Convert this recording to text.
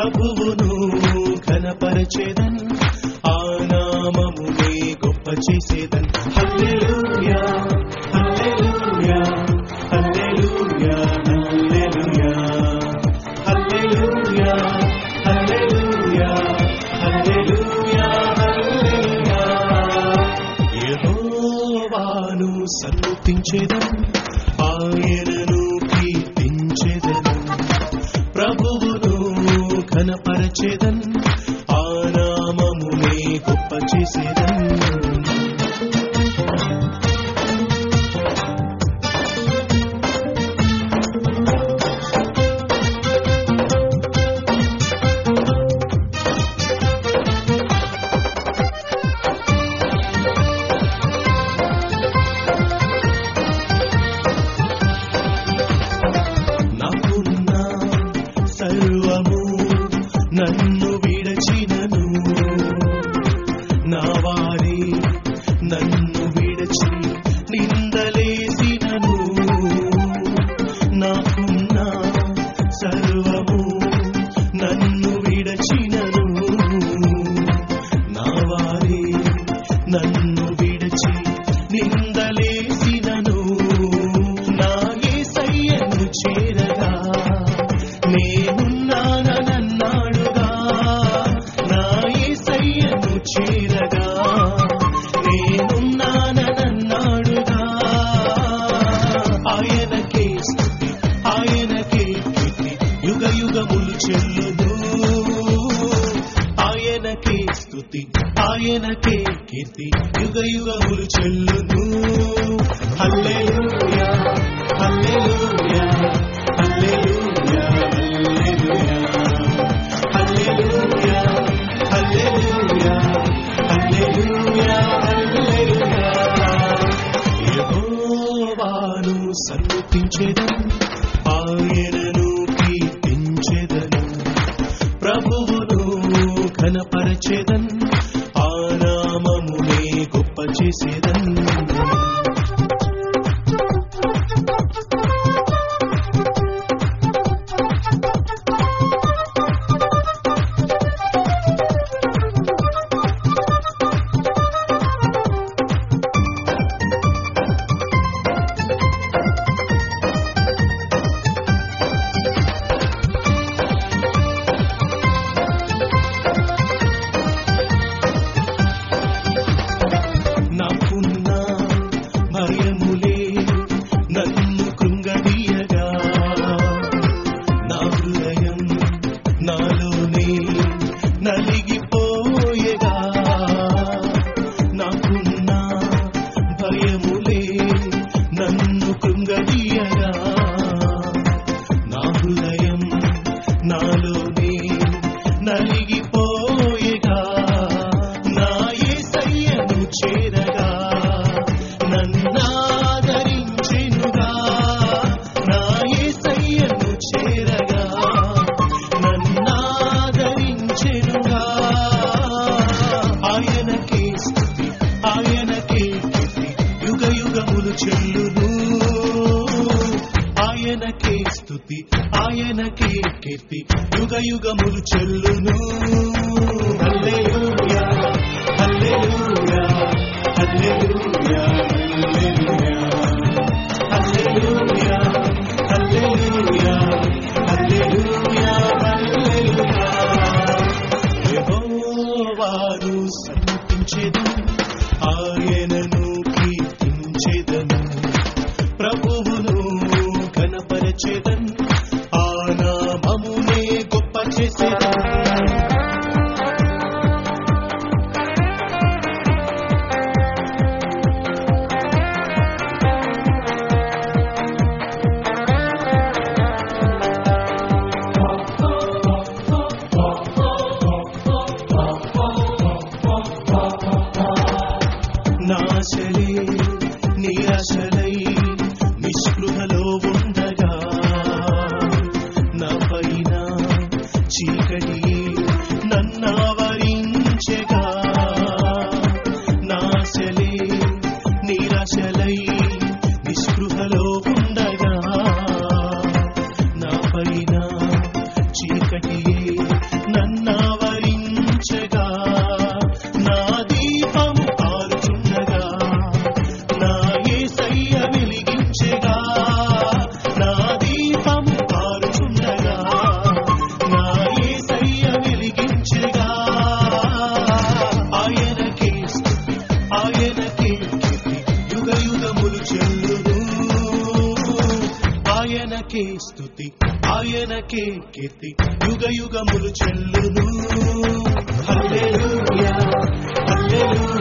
ప్రభువును ఘనపరచేదన్ ఆ నామమునే గొప్ప చేసేదన్ హల్లెలూయా హల్లెలూయా హల్లెలూయా హల్లెలూయా హల్లెలూయా హల్లెలూయా హల్లెలూయా హల్లెలూయా యెహోవాను సన్నుతించెదన్ ఆయనను కీర్తించెదను ప్రభువును ఘనపరచెదన్ ఆ నామమునే గొప్ప చేసేదన్ నాకున్న సర్వము నన్ను విడచినను నా వారి నన్ను విడచి నిందలేసినను నాకున్న సర్వము నన్ను విడచినను నా వారి నన్ను విడచి నిందలేసినను నా యేసయ్యను చేరగా నేనున్నానన్నాడుగా నా యేసయ్యను చేరగా నేనున్నానన్నాడుగా ఆయనకే స్తుతి ఆయనకే కీర్తి యుగ యుగములు చెల్లును ఆయనకే స్తుతి ఆయనకే కీర్తి యుగ యుగములు చెల్లును హల్లెలూయా హల్లెలూయా హల్లెలూయా హల్లెలూయా హల్లెలూయా హల్లెలూయా హల్లెలూయా యెహోవాను సన్నుతించెదను ఆయనను కీర్తించెదను ప్రభువును ఘనపరచెదన్ ఆ నామమునే గొప్ప చేసేదన్ నాకున్న భయములే నన్ను కృంగదీయగా నా హృదయం నాలోనే నలిగిపోయగా నాకున్న భయములే నన్ను కృంగదీయగా నా హృదయం నాలోనే నలిగిపోయగా నా యేసయ్యను చేరగా నన్నాదరించెనుగా నా యేసయ్యను చేరగా నన్నాదరించెనుగా ఆయనకే స్తుతి ఆయనకే కీర్తి యుగ యుగములు చెల్లును ఆయనకే స్తుతి ఆయనకే కీర్తి యుగ యుగములు చెల్లును హల్లెలూయా హల్లెలూయా హల్లెలూయా హల్లెలూయా హల్లెలూయా హల్లెలూయా హల్లెలూయా యెహోవాను సన్నుతించెదను ఆయనను కీర్తించెదను ప్రభువును ఘనపరచెదన్ ఆ నామమునే గొప్ప చేసేదన్ నాశలే నిరాశలై నిస్పృహలో ఉండగా నా పైన చీకటి నన్నావరించెగా నాశలే నిరాశలై నిస్పృహలో ఉండగా నా పైన చీకటి ఆయనకే స్తుతి ఆయనకే కీర్తి యుగ యుగములు చెల్లును హల్లెలూయా హల్లెలూయా